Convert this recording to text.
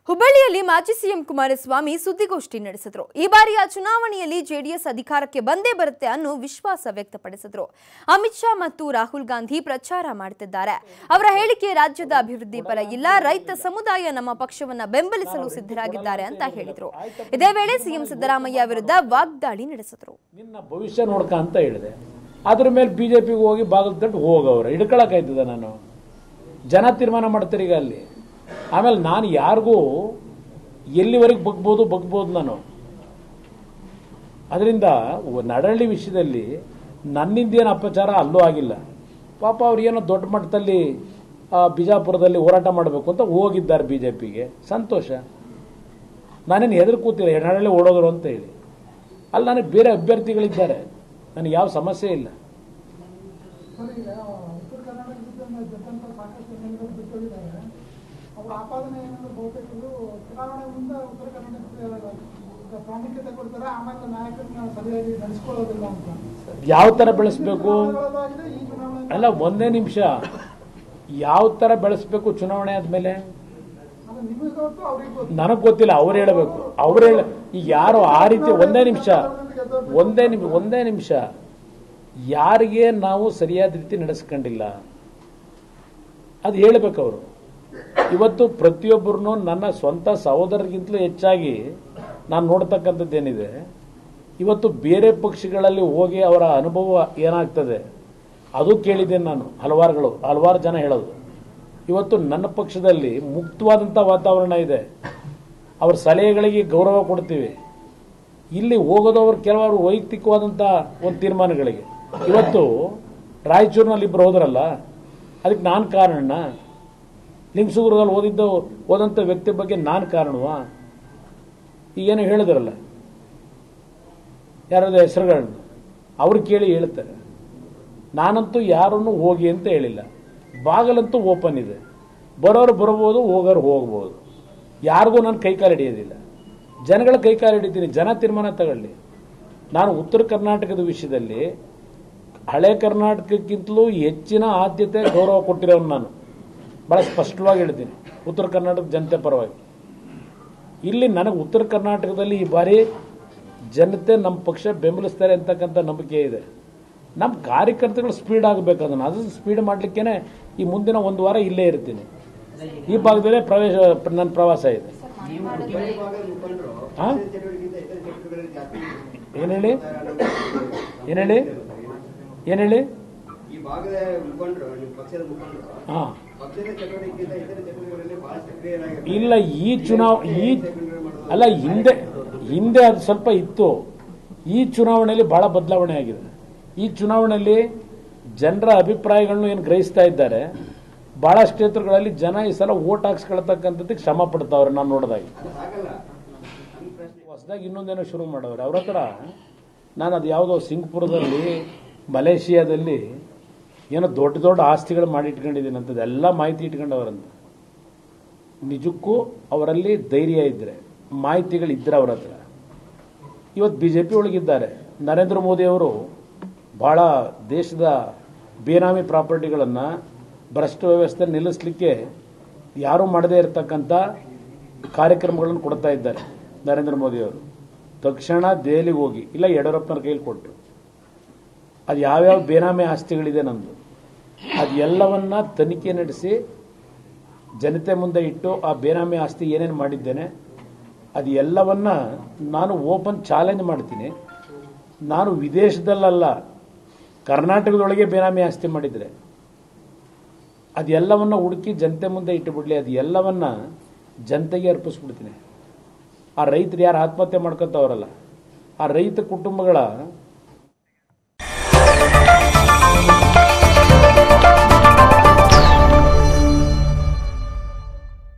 ಹುಬ್ಬಳ್ಳಿಯಲ್ಲಿ ಮಾಜಿ ಸಿಎಂ ಕುಮಾರಸ್ವಾಮಿ ಸುದ್ದಿಗೋಷ್ಠಿ ನಡೆಸಿದ್ರು ಈ ಬಾರಿಯ ಚುನಾವಣೆಯಲ್ಲಿ ಜೆಡಿಎಸ್ ಅಧಿಕಾರಕ್ಕೆ ಬಂದೇ ಬರುತ್ತೆ ಅನ್ನೋ ವಿಶ್ವಾಸ ವ್ಯಕ್ತಪಡಿಸಿದ್ರು ಅಮಿತ್ ಶಾ ಮತ್ತು ರಾಹುಲ್ ಗಾಂಧಿ ಪ್ರಚಾರ ಮಾಡುತ್ತಿದ್ದಾರೆ ಅವರ ಹೇಳಿಕೆ ರಾಜ್ಯದ ಅಭಿವೃದ್ಧಿ ಪರ ಇಲ್ಲ ರೈತ ಸಮುದಾಯ ನಮ್ಮ ಪಕ್ಷವನ್ನ ಬೆಂಬಲಿಸಲು ಸಿದ್ಧರಾಗಿದ್ದಾರೆ ಅಂತ ಹೇಳಿದ್ರು ಇದೇ ವೇಳೆ ಸಿಎಂ ಸಿದ್ದರಾಮಯ್ಯ ವಿರುದ್ಧ ವಾಗ್ದಾಳಿ ನಡೆಸಿದ್ರು ನಿನ್ನ ಭವಿಷ್ಯ ನೋಡ್ಕ ಅಂತ ಹೇಳಿದೆ ಅದ್ರ ಮೇಲೆ ಬಿ ಜೆ ಪಿಗೆ ಹೋಗಿ ಬಾಗಿಲು ತಟ್ಟು ಹೋಗವ್ರೆ ಹಿಡ್ಕೊಳಕಾಯ್ತದ ನಾನು ಜನ ತೀರ್ಮಾನ ಮಾಡ್ತಾರೆ ಈಗ ಅಲ್ಲಿ ಆಮೇಲೆ ನಾನು ಯಾರಿಗೂ ಎಲ್ಲಿವರೆಗೆ ಬಗ್ಬೋದು ಬಗ್ಬೋದು ನಾನು ಅದರಿಂದ ನಡಳ್ಳಿ ವಿಷಯದಲ್ಲಿ ನನ್ನಿಂದೇನು ಅಪಚಾರ ಅಲ್ಲೂ ಆಗಿಲ್ಲ ಪಾಪ ಅವ್ರು ಏನೋ ದೊಡ್ಡ ಮಟ್ಟದಲ್ಲಿ ಆ, ಬಿಜಾಪುರದಲ್ಲಿ ಹೋರಾಟ ಮಾಡಬೇಕು ಅಂತ ಹೋಗಿದ್ದಾರೆ ಬಿ ಜೆ ಪಿಗೆ ಸಂತೋಷ ನಾನೇನು ಎದುರು ಕೂತಿಲ್ಲ ನಡಳ್ಳಿ ಓಡೋದ್ರು ಅಂತ ಹೇಳಿ ಅಲ್ಲಿ ನನಗೆ ಬೇರೆ ಅಭ್ಯರ್ಥಿಗಳಿದ್ದಾರೆ ನನಗೆ ಯಾವ ಸಮಸ್ಯೆ ಇಲ್ಲ ಸರ್, ಈಗ ಉತ್ತರ ಕರ್ನಾಟಕದಿಂದ ಗೆದ್ದಂತ ಸಾಕಷ್ಟು ಜನಗಳು ಬಿಟ್ಟೋಗಿದ್ದಾರೆ ಅವರ ಆಪಾದನೆ ಏನಂದ್ರೆ ಬಹುತೇಕ ಇದು ಚುನಾವಣೆ ಮುಂದೆ ಉತ್ತರ ಕರ್ನಾಟಕಕ್ಕೆ ಪ್ರಾಮುಖ್ಯತೆ ಕೊಡ್ತಾರೆ ಆಮೇಲೆ ನಾಯಕರನ್ನ ಸರಿಯಾಗಿ ನಡೆಸ್ಕೊಳ್ಳೋದಿಲ್ಲ ಅಂತ ಯಾವ ಥರ ಬೆಳೆಸ್ಬೇಕು ಚುನಾವಣೆಗಳಲ್ಲೂ ಆಗಿದೆ ಈ ಚುನಾವಣೆ ಅಲ್ಲ ಒಂದೇ ನಿಮಿಷ ಯಾವ ಥರ ಬೆಳೆಸ್ಬೇಕು ಚುನಾವಣೆ ಆದಮೇಲೆ ಅದು ನಿಮಗೆ ಗೊತ್ತು ಅವ್ರಿಗೆ ಗೊತ್ತು ನನಗೆ ಗೊತ್ತಿಲ್ಲ ಅವ್ರು ಹೇಳಬೇಕು ಅವ್ರು ಹೇಳ ಈಗ ಯಾರು ಆ ರೀತಿ ಒಂದೇ ನಿಮಿಷ ಒಂದೇ ನಿಮಿಷ ಒಂದೇ ನಿಮಿಷ ಯಾರಿಗೆ ನಾವು ಸರಿಯಾದ ರೀತಿ ನಡೆಸ್ಕೊಂಡಿಲ್ಲ ಅದು ಹೇಳಬೇಕು ಅವರು ಇವತ್ತು ಪ್ರತಿಯೊಬ್ಬರನ್ನು ನನ್ನ ಸ್ವಂತ ಸಹೋದರರಿಗಿಂತಲೂ ಹೆಚ್ಚಾಗಿ ನಾನು ನೋಡ್ತಕ್ಕಂಥದ್ದೇನಿದೆ ಇವತ್ತು ಬೇರೆ ಪಕ್ಷಗಳಲ್ಲಿ ಹೋಗಿ ಅವರ ಅನುಭವ ಏನಾಗ್ತದೆ ಅದು ಕೇಳಿದ್ದೇನೆ ನಾನು ಹಲವಾರುಗಳು ಹಲವಾರು ಜನ ಹೇಳೋದು ಇವತ್ತು ನನ್ನ ಪಕ್ಷದಲ್ಲಿ ಮುಕ್ತವಾದಂಥ ವಾತಾವರಣ ಇದೆ ಅವ್ರ ಸಲಹೆಗಳಿಗೆ ಗೌರವ ಕೊಡ್ತೀವಿ ಇಲ್ಲಿ ಹೋಗೋದವ್ರು ಕೆಲವರು ವೈಯಕ್ತಿಕವಾದಂಥ ಒಂದು ತೀರ್ಮಾನಗಳಿಗೆ ಇವತ್ತು ರಾಯಚೂರಿನಲ್ಲಿ ಇಬ್ಬರು ಹೋದ್ರಲ್ಲ ಅದಕ್ಕೆ ನಾನು ಕಾರಣನ ಲಿಂಗಸೂರಲ್ಲಿ ಓದಿದ್ದ ಓದಂಥ ವ್ಯಕ್ತಿ ಬಗ್ಗೆ ನಾನು ಕಾರಣವಾ ಈಗೇನು ಹೇಳಿದ್ರಲ್ಲ ಯಾರಾದ ಹೆಸರುಗಳನ್ನ ಅವ್ರು ಕೇಳಿ ಹೇಳ್ತಾರೆ ನಾನಂತೂ ಯಾರನ್ನು ಹೋಗಿ ಅಂತ ಹೇಳಿಲ್ಲ ಬಾಗಲಂತೂ ಓಪನ್ ಇದೆ ಬರೋರು ಬರ್ಬೋದು ಹೋಗೋರು ಹೋಗ್ಬೋದು ಯಾರಿಗೂ ನಾನು ಕೈಕಾಲು ಹಿಡಿಯೋದಿಲ್ಲ ಜನಗಳ ಕೈಕಾಲು ಹಿಡಿತೀನಿ ಜನ ತೀರ್ಮಾನ ತಗೊಳ್ಳಿ ನಾನು ಉತ್ತರ ಕರ್ನಾಟಕದ ವಿಷಯದಲ್ಲಿ ಹಳೆ ಕರ್ನಾಟಕಕ್ಕಿಂತಲೂ ಹೆಚ್ಚಿನ ಆದ್ಯತೆ ಗೌರವ ಕೊಟ್ಟಿರೋನು ನಾನು ಭಾಳ ಸ್ಪಷ್ಟವಾಗಿ ಹೇಳ್ತೀನಿ ಉತ್ತರ ಕರ್ನಾಟಕದ ಜನತೆ ಪರವಾಗಿ ಇಲ್ಲಿ ನನಗೆ ಉತ್ತರ ಕರ್ನಾಟಕದಲ್ಲಿ ಈ ಬಾರಿ ಜನತೆ ನಮ್ಮ ಪಕ್ಷ ಬೆಂಬಲಿಸ್ತಾರೆ ಅಂತಕ್ಕಂಥ ನಂಬಿಕೆ ಇದೆ ನಮ್ಮ ಕಾರ್ಯಕರ್ತಗಳು ಸ್ಪೀಡ್ ಆಗಬೇಕು ಅದನ್ನು ಅದನ್ನು ಸ್ಪೀಡ್ ಮಾಡಲಿಕ್ಕೇನೆ ಈ ಮುಂದಿನ ಒಂದು ವಾರ ಇಲ್ಲೇ ಇರ್ತೀನಿ ಈ ಭಾಗದಲ್ಲೇ ಪ್ರವೇಶ ನನ್ನ ಪ್ರವಾಸ ಇದೆ ಆ? ಏನ್ ಹೇಳಿ ಏನ್ ಹೇಳಿ ಏನ್ ಹೇಳಿ ಈ ಭಾಗದ ಮುಖಂಡರು ನಿಮ್ಮ ಪಕ್ಷದ ಮುಖಂಡರು ಹಾ ಪಕ್ಷದ ಚಟುವಟಿಕೆಯಿಂದ ಇತರ ಚಟುವಟಿಕೆಗಳಲ್ಲಿ ಬಹಳ ಸಕ್ರಿಯರಾಗಿರ್ತಾರೆ ಇಲ್ಲ ಈ ಚುನಾವ ಈ ಅಲ್ಲ ಹಿಂದೆ ಹಿಂದೆ ಅದು ಸ್ವಲ್ಪ ಇತ್ತು ಈ ಚುನಾವಣೆಯಲ್ಲಿ ಬಹಳ ಬದಲಾವಣೆ ಆಗಿದೆ ಈ ಚುನಾವಣೆಯಲ್ಲಿ ಜನರ ಅಭಿಪ್ರಾಯಗಳನ್ನು ಏನು ಗ್ರಹಿಸ್ತಾ ಇದ್ದಾರೆ ಬಹಳ ಕ್ಷೇತ್ರಗಳಲ್ಲಿ ಜನ ಈ ಸಲ ಓಟ್ ಹಾಕ್ಸ್ಕೊಳ್ತಕ್ಕಂಥದ್ದಕ್ಕೆ ಶ್ರಮ ಪಡ್ತಾವ್ರೆ ನಾನು ನೋಡಿದಾಗ ಅದು ಹಾಗಲ್ಲ ನನ್ನ ಪ್ರಶ್ನೆ ಹೊಸದಾಗಿ ಇನ್ನೊಂದೇನೋ ಶುರು ಮಾಡವ್ರೆ ಅವ್ರ ಹತ್ರ ನಾನು ಅದು ಯಾವುದೋ ಸಿಂಗಪುರದಲ್ಲಿ ಮಲೇಷಿಯಾದಲ್ಲಿ ಏನೋ ದೊಡ್ಡ ದೊಡ್ಡ ಆಸ್ತಿಗಳು ಮಾಡಿ ಇಟ್ಕೊಂಡಿದ್ದೀನಿ ಅಂತದ್ದು ಎಲ್ಲ ಮಾಹಿತಿ ಇಟ್ಕೊಂಡವರಂತ ನಿಜಕ್ಕೂ ಅವರಲ್ಲಿ ಧೈರ್ಯ ಇದ್ರೆ ಮಾಹಿತಿಗಳಿದ್ರೆ ಅವ್ರ ಹತ್ರ ಇವತ್ತು ಬಿ ಜೆ ಪಿ ಒಳಗಿದ್ದಾರೆ ನರೇಂದ್ರ ಮೋದಿ ಅವರು ಬಹಳ ದೇಶದ ಬೇನಾಮಿ ಪ್ರಾಪರ್ಟಿಗಳನ್ನು ಭ್ರಷ್ಟ ವ್ಯವಸ್ಥೆ ನಿಲ್ಲಿಸಲಿಕ್ಕೆ ಯಾರೂ ಮಾಡದೇ ಇರತಕ್ಕಂಥ ಕಾರ್ಯಕ್ರಮಗಳನ್ನು ಕೊಡ್ತಾ ಇದ್ದಾರೆ ನರೇಂದ್ರ ಮೋದಿ ಅವರು ತಕ್ಷಣ ದೆಹಲಿಗೆ ಹೋಗಿ ಇಲ್ಲ ಯಡಿಯೂರಪ್ಪನ ಕೈಲಿ ಕೊಟ್ಟರು ಅದು ಯಾವ್ಯಾವ ಬೇನಾಮಿ ಆಸ್ತಿಗಳಿದೆ ನಂದು ಅದು ಎಲ್ಲವನ್ನ ತನಿಖೆ ನಡೆಸಿ ಜನತೆ ಮುಂದೆ ಇಟ್ಟು ಆ ಬೇನಾಮಿ ಆಸ್ತಿ ಏನೇನು ಮಾಡಿದ್ದೇನೆ ಅದು ಎಲ್ಲವನ್ನ ನಾನು ಓಪನ್ ಚಾಲೆಂಜ್ ಮಾಡ್ತೀನಿ ನಾನು ವಿದೇಶದಲ್ಲಲ್ಲ ಕರ್ನಾಟಕದೊಳಗೆ ಬೇನಾಮಿ ಆಸ್ತಿ ಮಾಡಿದರೆ ಅದೆಲ್ಲವನ್ನ ಹುಡುಕಿ ಜನತೆ ಮುಂದೆ ಇಟ್ಟುಬಿಡ್ಲಿ ಅದು ಎಲ್ಲವನ್ನ ಜನತೆಗೆ ಅರ್ಪಿಸ್ಬಿಡ್ತೀನಿ ಆ ರೈತರು ಯಾರು ಆತ್ಮಹತ್ಯೆ ಮಾಡ್ಕೊತಾವ್ರಲ್ಲ ಆ ರೈತ ಕುಟುಂಬಗಳ